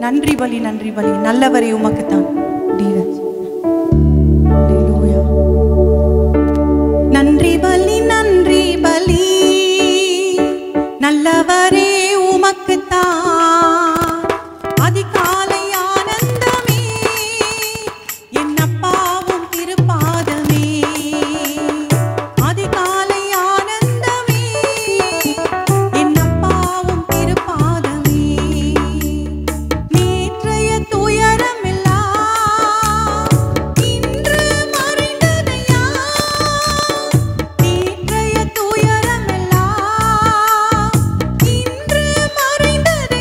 நன்றி பலி நன்றி பலி நல்லவரை உமக்குத்தான் தீரஜ் Hallelujah. நன்றி பலி நன்றி பலி நல்லவரே உமக்குத்தான் அதிகாலை ஆனந்தமே என் அப்பாவும் திருப்பாதமே அதிகாலை ஆனந்தமே என் அப்பாவும் திருப்பாதமே நேற்றைய துயரமெல்லாம் இன்று மறைந்ததையா நேற்றைய துயரமெல்லாம் இன்று மறைந்ததையா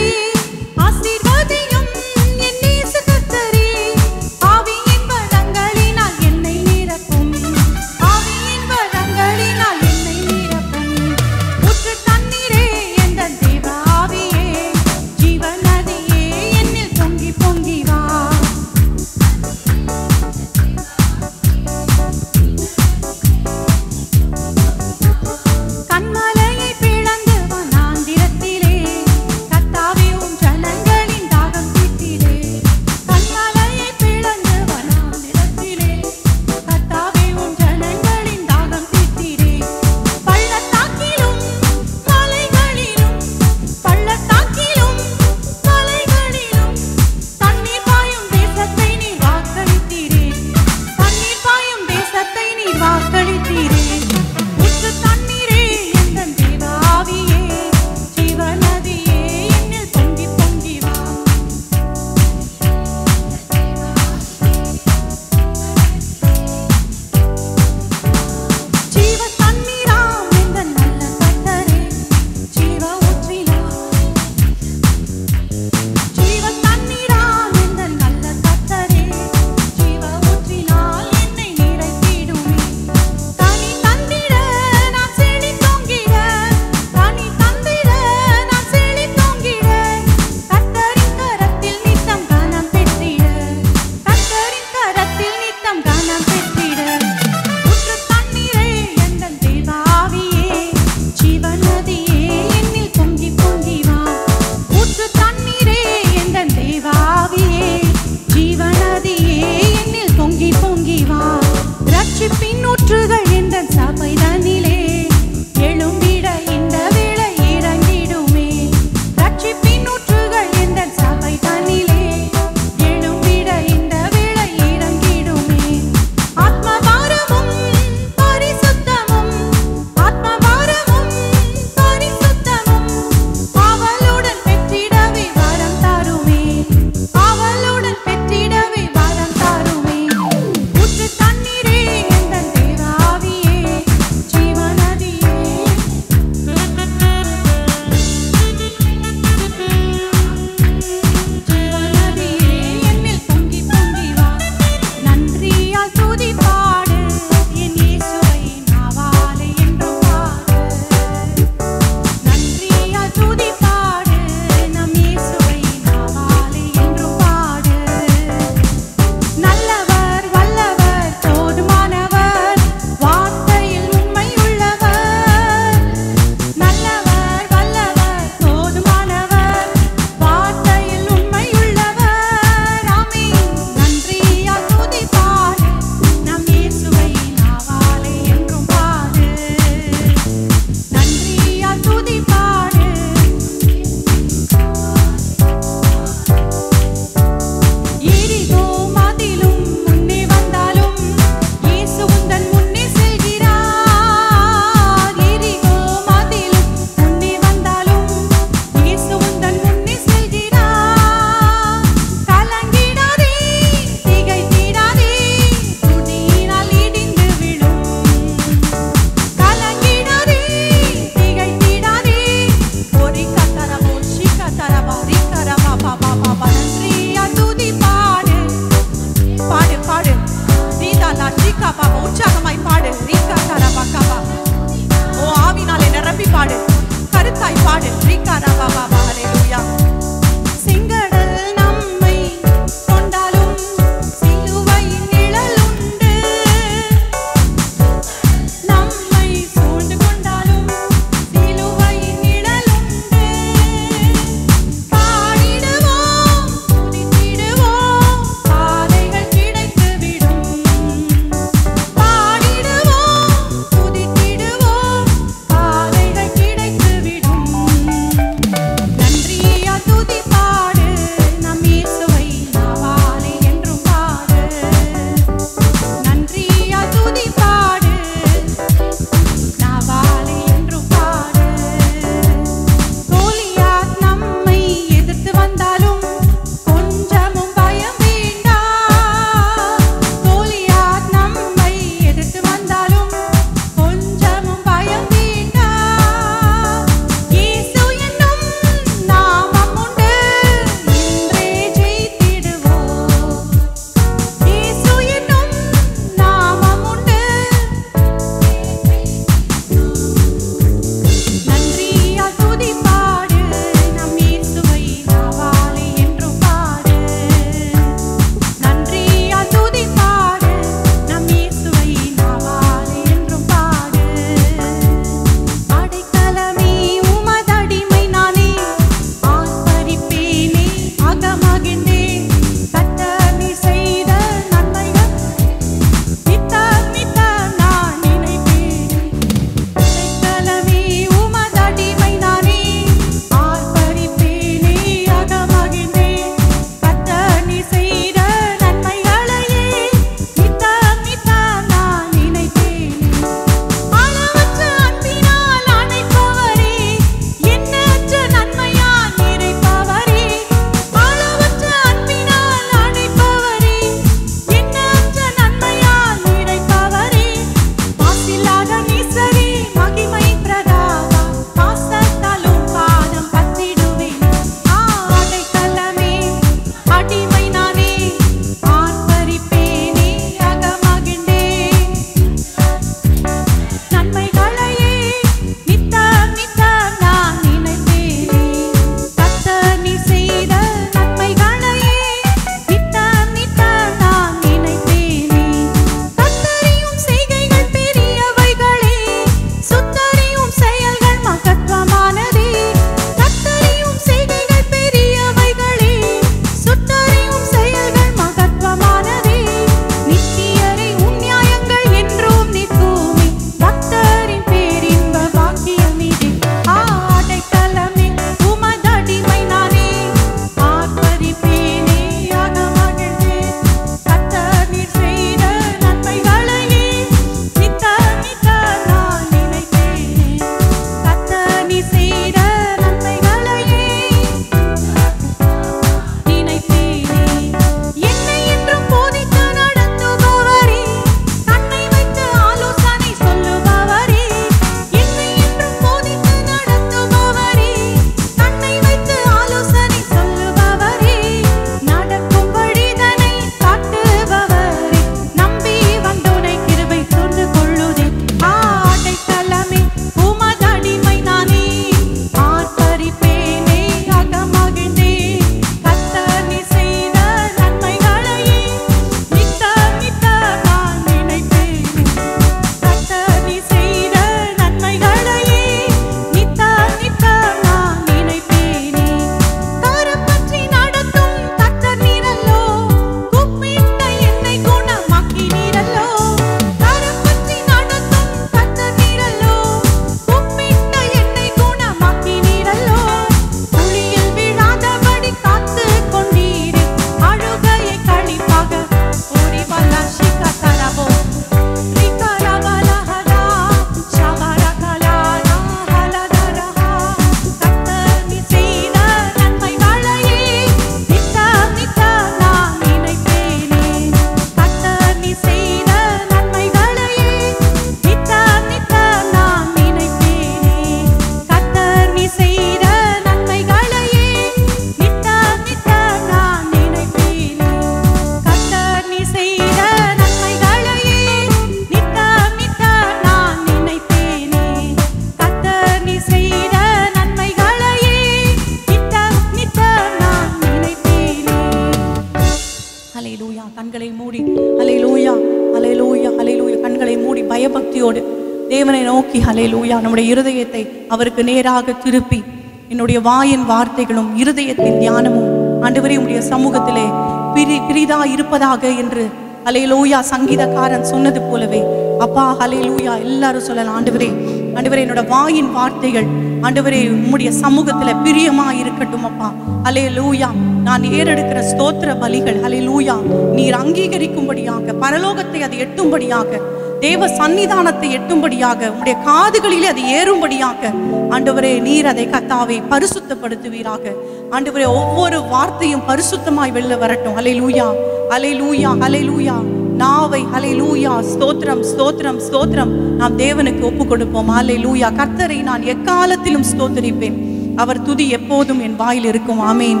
பயபக்தியோடு தேவனை நோக்கி ஹalleluya நம்முடைய இருதயத்தை அவருக்கு நேராக திருப்பி என்னுடைய வாயின் வார்த்தைகளும் இருதயத்தின் தியானமும் ஆண்டவரே உம்முடைய சமூகத்திலே பிரி பிரிதா இருப்பதாக என்று ஹalleluya சங்கீதக்காரன் சொன்னது போலவே அப்பா ஹalleluya எல்லாரும் சொல்லலாம் ஆண்டவரே ஆண்டவரே என்னோட வாயின் வார்த்தைகள் ஆண்டவரே உம்முடைய சமூகத்துல பிரியமா இருக்கட்டும் அப்பா ஹalleluya நான் ஏறெடுக்கிற ஸ்தோத்திர பலிகள் ஹalleluya நீர் அங்கீகரிக்கும்படியாக பரலோகத்தை அது எட்டும்படியாக தேவ சன்னிதானத்தை எட்டும்படியாக உம்முடைய காதுகளிலே அது ஏறும்படியாக ஆண்டவரே நீர் அதை கத்தாவை பரிசுத்தப்படுத்துவீராக ஆண்டவரே ஒவ்வொரு வார்த்தையும் பரிசுத்தமாய் வெளில வரட்டும் ஹalleluya ஹalleluya ஹalleluya நாவை ஹalleluya ஸ்தோத்திரம் ஸ்தோத்திரம் ஸ்தோத்திரம் நாம் தேவனுக்கு ஒப்பு கொடுப்போம் ஹalleluya கர்த்தரை நான் எக்காலத்திலும் ஸ்தோத்தரிப்பேன் அவர் துதி எப்போதும் என் வாயில் இருக்கும் amen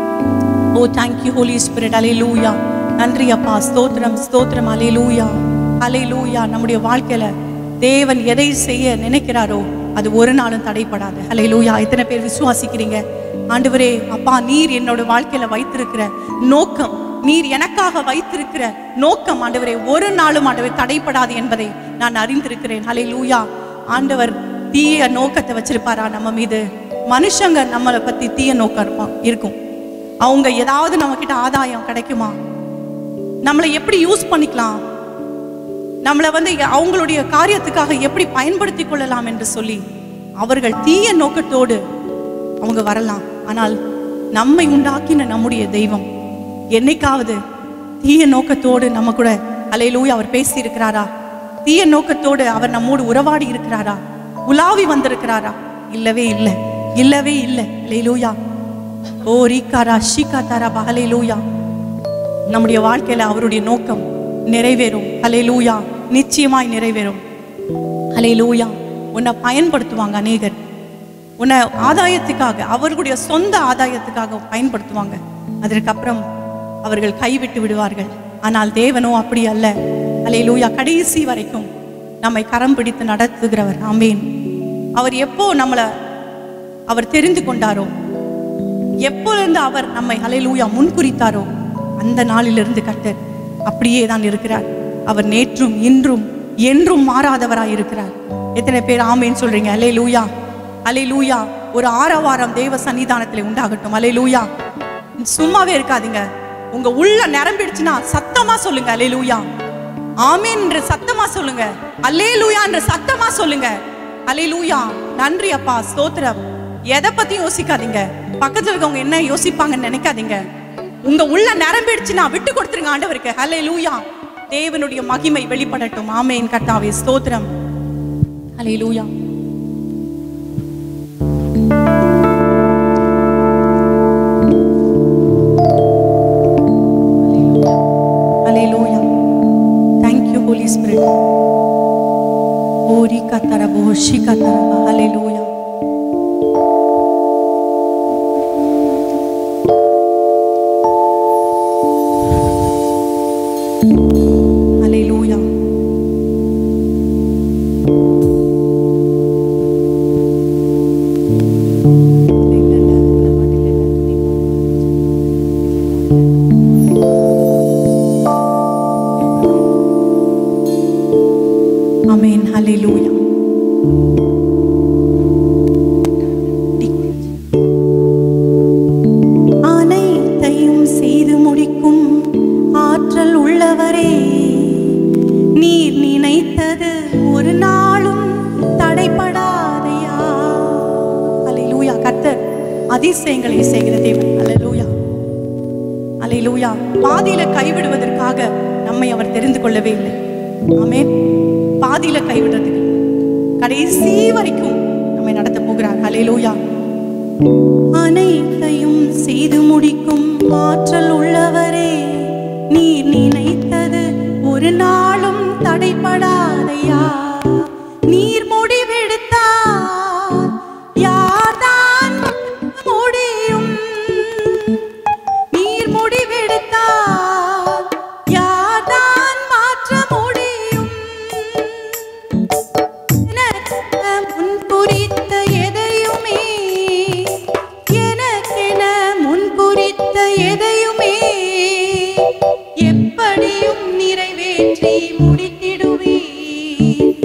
oh thank you holy spirit hallelujah நன்றி அப்பா ஸ்தோத்திரம் ஸ்தோத்திரம் அலையிலூயா அலையிலூயா நம்முடைய வாழ்க்கையில தேவன் எதை செய்ய நினைக்கிறாரோ அது ஒரு நாளும் தடைப்படாது அலையிலூயா எத்தனை பேர் விசுவாசிக்கிறீங்க ஆண்டவரே அப்பா நீர் என்னோட வாழ்க்கையில வைத்திருக்கிற நோக்கம் நீர் எனக்காக வைத்திருக்கிற நோக்கம் ஆண்டவரே ஒரு நாளும் ஆண்டவர் தடைப்படாது என்பதை நான் அறிந்திருக்கிறேன் அலையிலூயா ஆண்டவர் தீய நோக்கத்தை வச்சிருப்பாரா நம்ம மீது மனுஷங்க நம்மளை பத்தி தீய நோக்கம் இருப்பான் இருக்கும் அவங்க ஏதாவது நம்ம கிட்ட ஆதாயம் கிடைக்குமா நம்மளை எப்படி யூஸ் பண்ணிக்கலாம் நம்மளை வந்து அவங்களுடைய காரியத்துக்காக எப்படி பயன்படுத்தி கொள்ளலாம் என்று சொல்லி அவர்கள் தீய நோக்கத்தோடு அவங்க வரலாம் ஆனால் நம்மை உண்டாக்கின நம்முடைய தெய்வம் என்னைக்காவது தீய நோக்கத்தோடு நம்ம கூட அலையிலூய் அவர் பேசி இருக்கிறாரா தீய நோக்கத்தோடு அவர் நம்மோடு உறவாடி இருக்கிறாரா உலாவி வந்திருக்கிறாரா இல்லவே இல்லை இல்லவே இல்லை அலையிலூயா ஓ ரீகாரா ஷீகா தாரா பஹலையிலூயா நம்முடைய வாழ்க்கையில அவருடைய நோக்கம் நிறைவேறும் ஹalleluya நிச்சயமாய் நிறைவேறும் ஹalleluya உன்னை பயன்படுத்துவாங்க அநேகர் உன்னை ஆதாயத்துக்காக அவர்களுடைய சொந்த ஆதாயத்துக்காக பயன்படுத்துவாங்க அதற்கப்புறம் அவர்கள் கைவிட்டு விடுவார்கள் ஆனால் தேவனோ அப்படி அல்ல ஹalleluya கடைசி வரைக்கும் நம்மை கரம் பிடித்து நடத்துகிறவர் ஆமீன் அவர் எப்போ நம்மளை அவர் தெரிந்து கொண்டாரோ எப்பொழுது அவர் நம்மை ஹalleluya முன்குறித்தாரோ அந்த நாளிலிருந்து கர்த்தர் அப்படியே தான் இருக்கிறார் அவர் நேற்றும் இன்றும் என்றும் மாறாதவராய் இருக்கிறார் எத்தனை பேர் ஆமேன்னு சொல்றீங்க அலே லூயா அலே லூயா ஒரு ஆரவாரம் தேவ சன்னிதானத்தில் உண்டாகட்டும் அலே லூயா சும்மாவே இருக்காதீங்க உங்க உள்ள நிரம்பிடுச்சுன்னா சத்தமா சொல்லுங்க அலே லூயா ஆமேன் என்று சத்தமா சொல்லுங்க அல்லே லூயா என்று சத்தமா சொல்லுங்க அலே லூயா நன்றி அப்பா ஸ்தோத்திரம் எதை பத்தி யோசிக்காதீங்க பக்கத்துல இருக்கவங்க என்ன யோசிப்பாங்கன்னு நினைக்காதீங்க உங்க உள்ள நிரம்பிடுச்சுன்னா விட்டு கொடுத்துருங்க ஆண்டவருக்கு ஹலே லூயா தேவனுடைய மகிமை வெளிப்படட்டும் ஆமேன் கர்த்தாவே ஸ்தோத்திரம் ஹலே hallelujah hallelujah thank you holy spirit ஓரி கத்தரபோ ஷி கத்தரபா hallelujah Aleluya. Amén, aleluya. அனைத்தையும் செய்து முடிக்கும் ஆற்றல் உள்ளவரே நீர் நினைத்தது ஒரு நாளும் தடைப்படாதையா அல்லேலூயா கர்த்தர் அதிசயங்களை செய்கிற தேவன் அல்லேலூயா அல்லேலூயா பாதியில கைவிடுவதற்காக நம்மை அவர் தெரிந்து கொள்ளவே இல்லை ஆமென் பாதியில கைவிடுறதுக்கு கடைசி வரைக்கும் நம்மை நடத்த போகிறார் அல்லேலூயா அனைத்தையும் செய்து முடிக்கும் ஆற்றல் உள்ளவரே நீர் நினைத்தது ஒரு நாளும் தடைப்படாதையா நீர் முடிவெடுத்தார் யார்தான் முடியும் நீர் முடிவெடுத்தார் யார்தான் மாற்ற முடியும் எனக்கென முன் குறித்த எதையுமே எனக்கென முன் குறித்த எதையுமே எப்படியும் நிறைவேற்றி முடித்திடுவீர்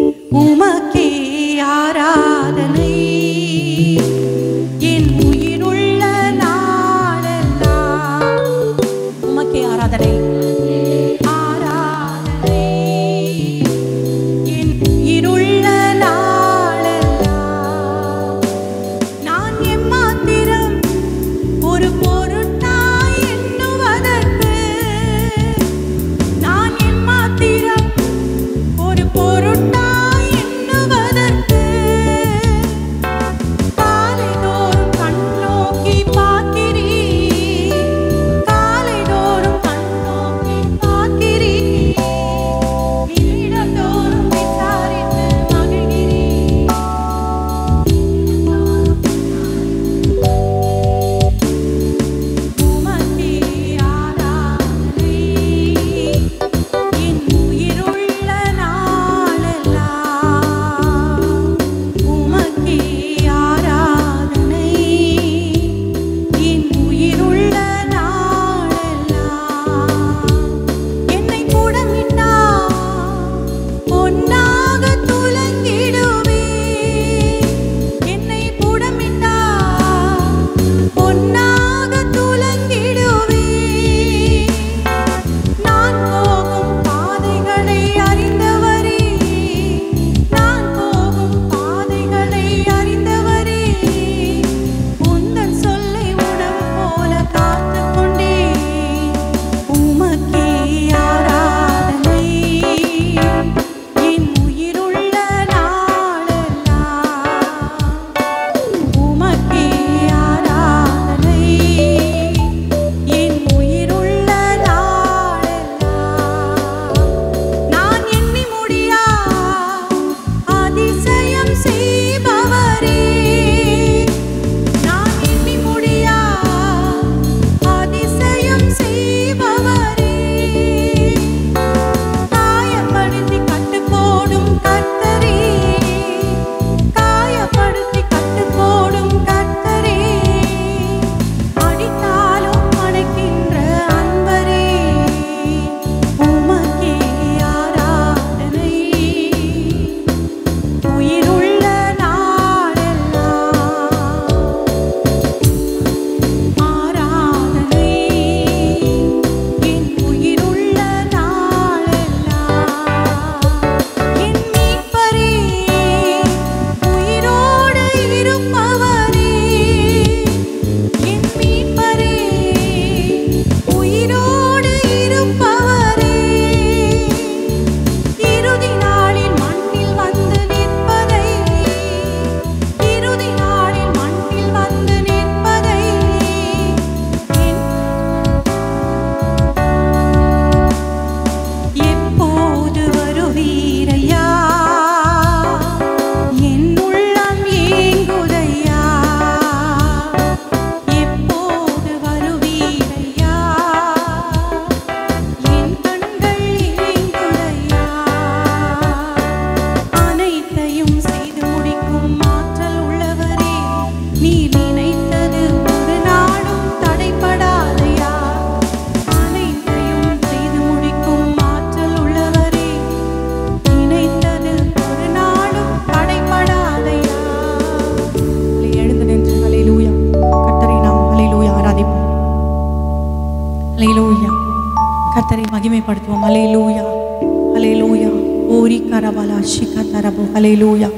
மகிமைப்படுத்துவோம் ஹலே லூயா ஹலே லூயா ஓரி கரபலா ஷிகா தரபு ஹலே லூயா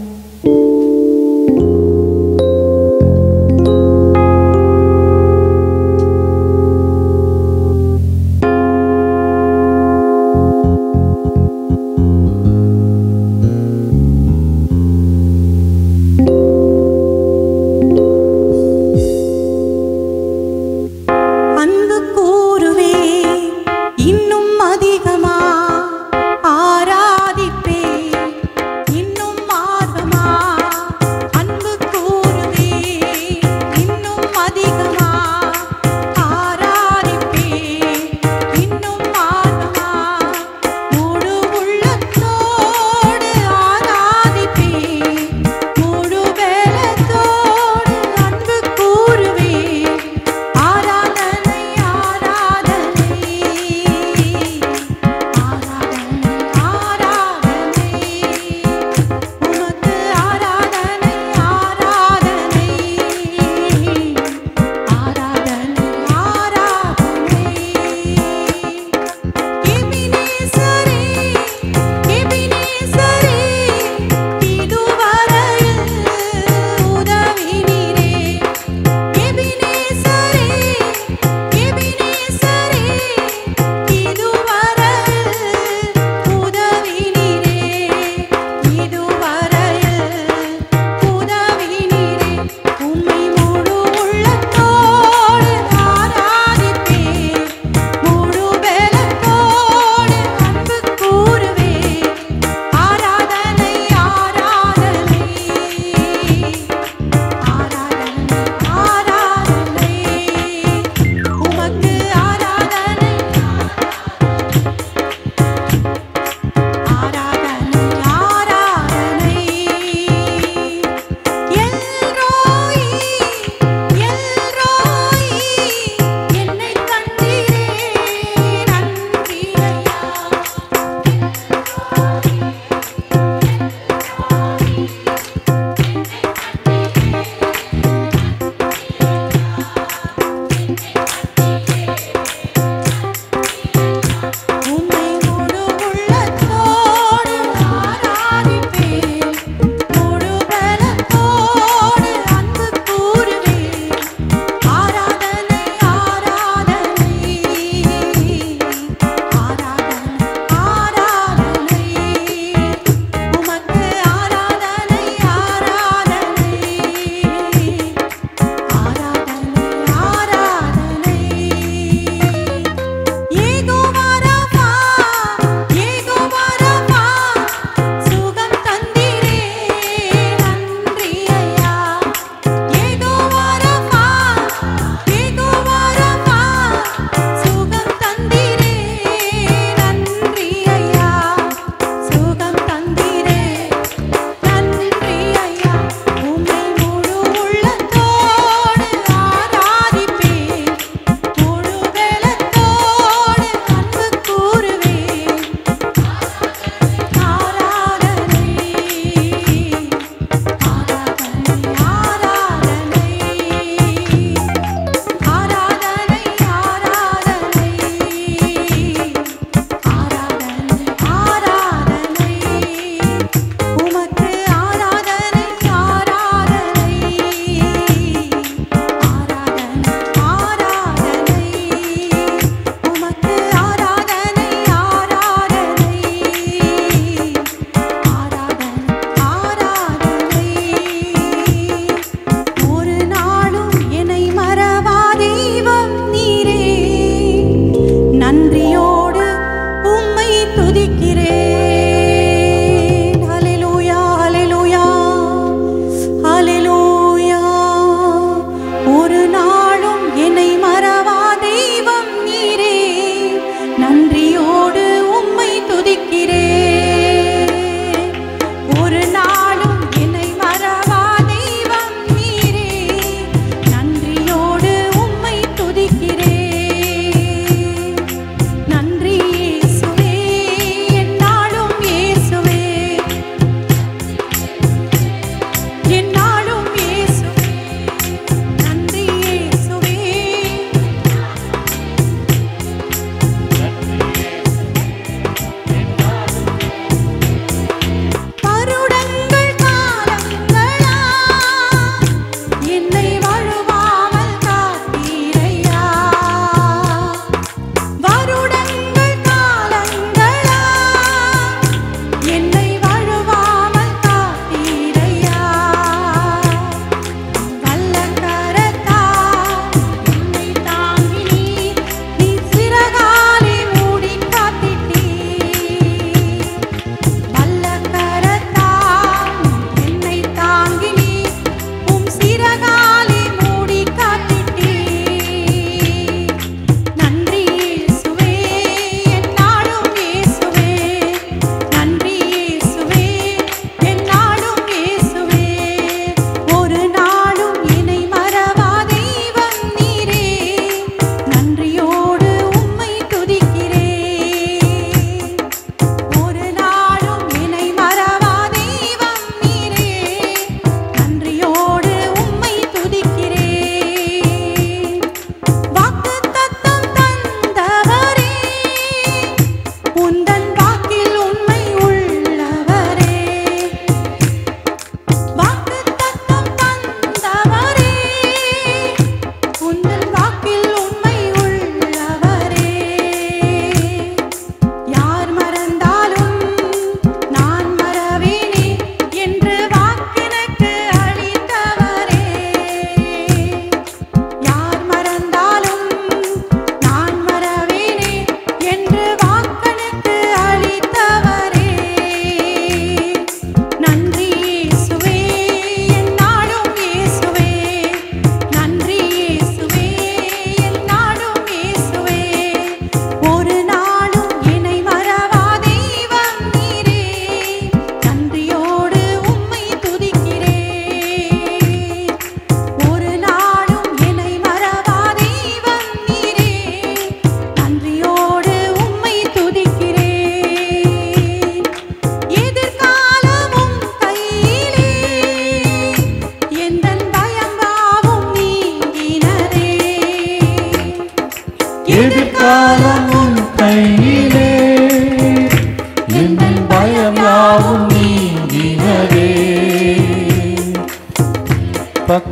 அன்பு கூறுவே இன்னும் அதிகமா ஆராதிப்பே இன்னும்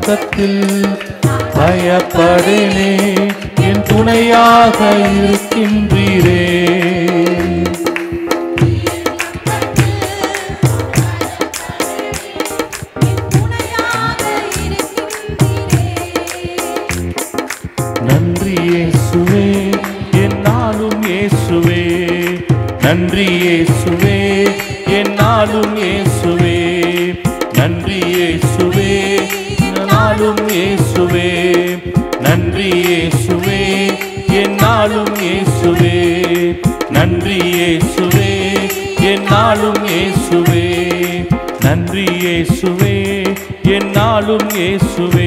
பக்கத்தில் பயப்படேனே என் துணையாக இருக்கின்றீரே நன்றி இயேசுவே என்னாலும் இயேசுவே நன்றி இயேசுவே என்னாலும் இயேசுவே நன்றி இயேசுவே என்னாலும் இயேசுவே நன்றி இயேசுவே என்னாலும் இயேசுவே நன்றி இயேசுவே என்னாலும் இயேசுவே நன்றி இயேசுவே என்னாலும் இயேசுவே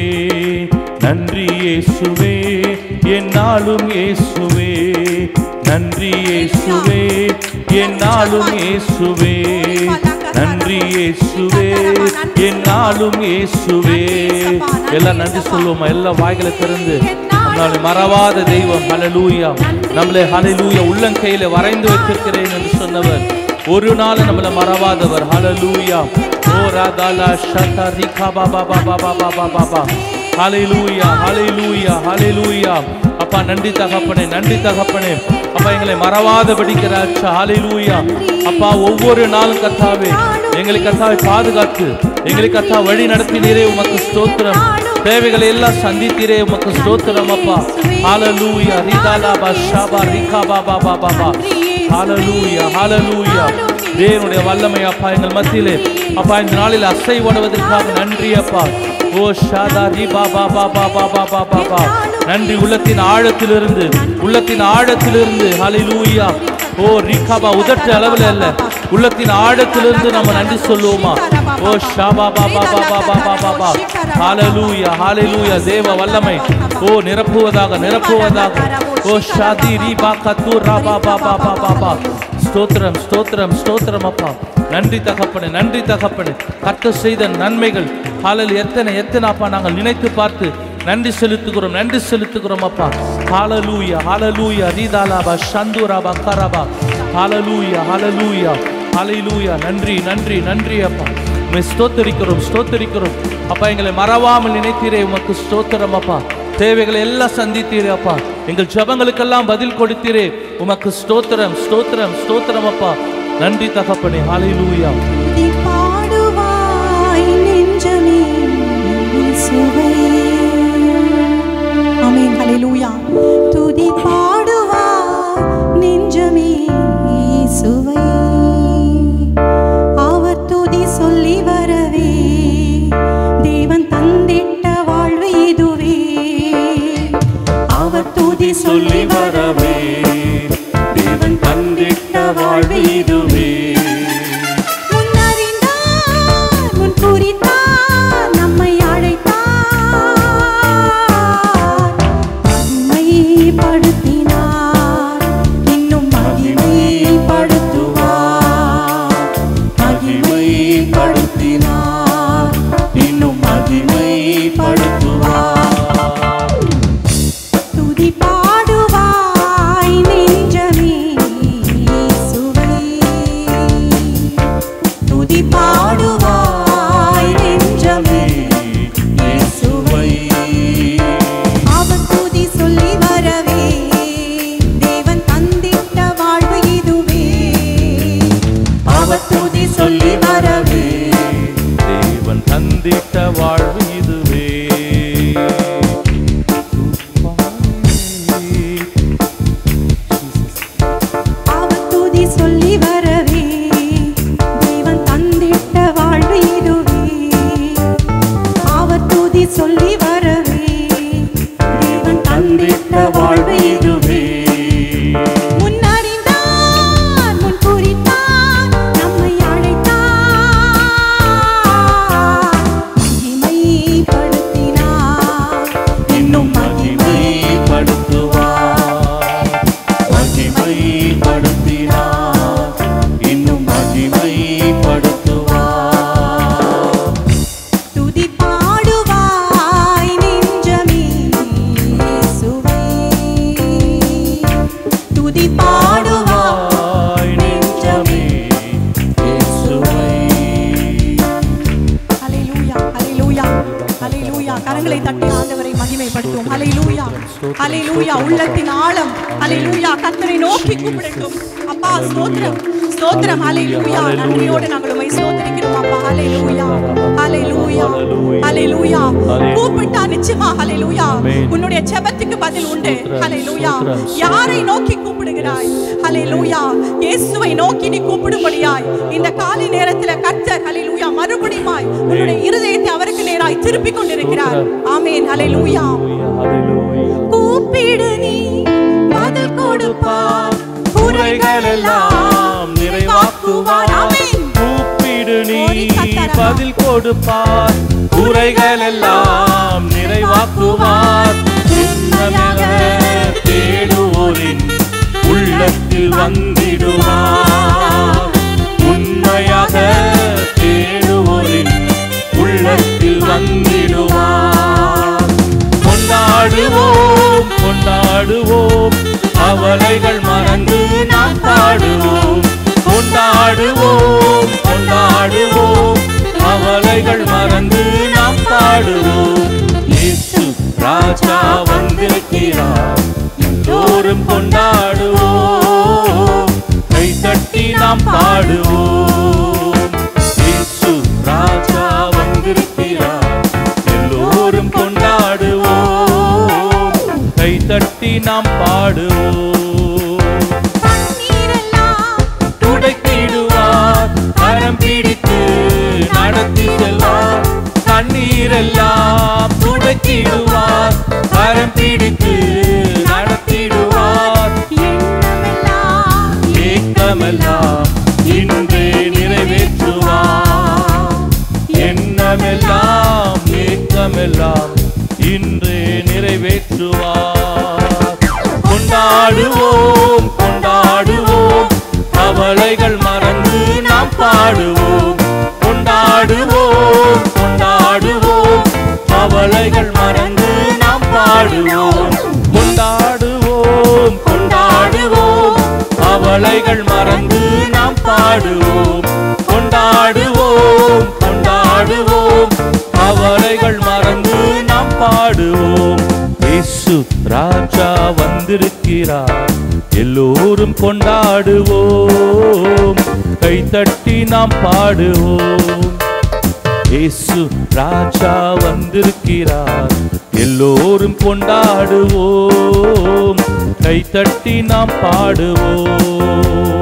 நன்றி இயேசுவே என்னாலும் இயேசுவே நன்றி இயேசுவே என்னாலும் இயேசுவே நன்றி இயேசுவே என்னாலும் இயேசுவே எல்லாம் நன்றி சொல்லுவோமா எல்லாம் வாய்களை திறந்து நம்மளை மறவாத தெய்வம் ஹalleluya நம்மளை ஹalleluya உள்ளங்கையில வரைந்து வைத்திருக்கிறேன் என்று சொன்னவர் ஒரு நாள் நம்மளை மறவாதவர் ஹalleluya ஓ ராகாலா ஷதா ரிகா பாபா பாபா பாபா பாபா பாபா ஹalleluya ஹalleluya ஹalleluya அப்பா நன்றி தகப்பனே நன்றி தகப்பனே அப்பா எங்களை மறவாதபடிக்கிறாச்சா ஹalleluya அப்பா ஒவ்வொரு நாளும் கத்தாவே எங்களை கத்தாவை பாதுகாத்து எங்களை கத்தா வழி நடத்தினீரே உமக்கு ஸ்தோத்திரம் தேவைகளை எல்லாம் சந்தித்தீரே உமக்கு ஸ்தோத்திரம் அப்பா ஹalleluya ரிகாலா பா ஷாபா ரிகா பாபா பாபா பா ஹalleluya ஹalleluya தேவனுடைய வல்லமை அப்பா எங்கள் மத்தியிலே அப்பா இந்த நாளில் அசைவடுவதற்காக நன்றி அப்பா ஓ ஷாதா ரி பாபா பாபா பாபா பாபா பா நன்றி உள்ளத்தின் ஆழத்திலிருந்து உள்ளத்தின் ஆழத்திலிருந்து ஹalleluya ஓ ரிகாபா உதட்டு அளவில் அல்ல உள்ளத்தின் ஆழத்திலிருந்து நம்ம நன்றி சொல்லுவோமா ஓ ஷாபா பாபா பாபா பாபா பாபா ஹalleluya ஹalleluya தேவ வல்லமை ஓ நிரப்புவதாக நிரப்புவதாக ஓ ஷாதி ரி பா கத்து ரா பா பா பா பா பா பா ஸ்தோத்திரம் ஸ்தோத்திரம் ஸ்தோத்திரம் அப்பா நன்றி தகப்பனே நன்றி தகப்பனே கர்த்தர் செய்த நன்மைகள் ஹalleluya எத்தனை எத்தனை அப்பா நாங்கள் நினைத்து பார்த்து நன்றி செலுத்துகிறோம் நன்றி செலுத்துகிறோம் அப்பா ஹalleluya ஹalleluya ரீதாலா பா சந்துரா பா கரபா ஹalleluya ஹalleluya ஹalleluya நன்றி நன்றி நன்றி அப்பா உம்மை ஸ்தோத்தரிக்கிறோம் ஸ்தோத்தரிக்கிறோம் அப்பா எங்களை மறவாமல் நினைத்தீரே உமக்கு ஸ்தோத்திரம் அப்பா தேவைகளை எல்லாம் சந்தித்தீரே அப்பா எங்கள் ஜெபங்களுக்கெல்லாம் பதில் கொடுத்தீரே உமக்கு ஸ்தோத்திரம் ஸ்தோத்திரம் ஸ்தோத்திரம் அப்பா நன்றி தகப்பனே ஹalleluya துதி பாடுவாய் நெஞ்சமே இயேசுவை. ஆமென் ஹalleluya துதி பாடுவாய் நெஞ்சமே இயேசுவை. அவர் துதி சொல்லி வரவே தேவன் தந்திட்ட வாழ்வு இதுவே அவர் துதி சொல்லி வரவே தேவன் தந்திட்ட வாழ்வு இதுவே முன்னறிந்தார், முன் குறித்தார், நம்மை அழைத்தார். மகிமைப்படுத்தினார், இன்னும் மகிமைப்படுத்துவார். மகிமைப்படுத்தினார், இன்னும் மகிமைப்படுத்துவார். துதி பாடுவார் ஆண்டவரை மகிமைப்படுத்தும் ஹalleluya ஹalleluya உள்ளத்தின் ஆழம் ஹalleluya கர்த்தரை நோக்கி கூப்பிடட்டும் அப்பா ஸ்தோத்திரம் ஸ்தோத்திரம் ஹalleluya நன்றியோடு நாங்கள் உம்மை ஸ்தோத்திரிக்கிறோம் அப்பா ஹalleluya ஹalleluya ஹalleluya கூப்பிட்டா நிச்சயமா ஹalleluya உன்னுடைய ஜெபத்துக்கு பதில் உண்டு ஹalleluya யாரை நோக்கி கூப்பிடுகிறாய் ஹalleluya இயேசுவை நோக்கி நீ கூப்பிடும்படியாய் இந்த காலை நேரத்துல கர்த்தர் ஹalleluya மறுபடியுமாய் உன்னுடைய இருதயத்தை அவருக்கு நேராய் திருப்பிக் கொண்டிருக்கிறார் ஆமென் ஹalleluya கூப்பிடு நீ பதில் கொடுப்பார் குறைகள் எல்லாம் நிறைவாக்குவார் ஆமென் கூப்பிடு நீ ஓடி கத்தரா. பதில் கொடுப்பார் குறைகள் எல்லாம் நிறைவாக்குவார் உண்மையாக தேடுவோரின் உள்ளத்தில் வந்திடுவார் உண்மையாக தேடுவோரின் உள்ளத்தில் வந்திடுவார் கொண்டாடுவோம் கொண்டாடுவோம் அவளைகள் மறந்து நாம் பாடுவோம் கொண்டாடுவோம் கொண்டாடுவோம் அவளைகள் மறந்து நாம் பாடுவோம் இயேசு ராஜா வந்திருக்கிறார் எல்லோரும் கொண்டாடுவோம் கை தட்டி நாம் பாடுவோம் இயேசு ராஜா வந்திருக்கிறார் எல்லோரும் கொண்டாடுவோம் கை தட்டி நாம் பாடுவோம் கண்ணீரெல்லாம் துடைத்திடுவார் கரம் பிடித்து நடத்தி செல்வார் கண்ணீரெல்லாம் துடைத்திடுவார் கரம் பிடித்து நடத்திடுவார் எண்ணமெல்லாம் ஏக்கமெல்லாம் இன்றே நிறைவேற்றுவார் எண்ணமெல்லாம் ஏக்கமெல்லாம் இன்றே நிறைவேற்றுவார் கொண்டாடுவோம் கொண்டாடுவோம் கவலைகள் மறந்து நாம் பாடுவோம் கொண்டாடுவோம் கொண்டாடுவோம் கவலைகள் மறந்து நாம் பாடுவோம் கொண்டாடுவோம் கொண்டாடுவோம் கவலைகள் மறந்து நாம் பாடுவோம் கொண்டாடுவோம் கொண்டாடுவோம் கவலைகள் மறந்து நாம் பாடுவோம் இயேசு ராஜா வந்திருக்கிறார் எல்லோரும் கொண்டாடுவோம் கைத்தட்டி நாம் பாடுவோம் இயேசு ராஜா வந்திருக்கிறார் எல்லோரும் கொண்டாடுவோம் கைத்தட்டி நாம் பாடுவோம்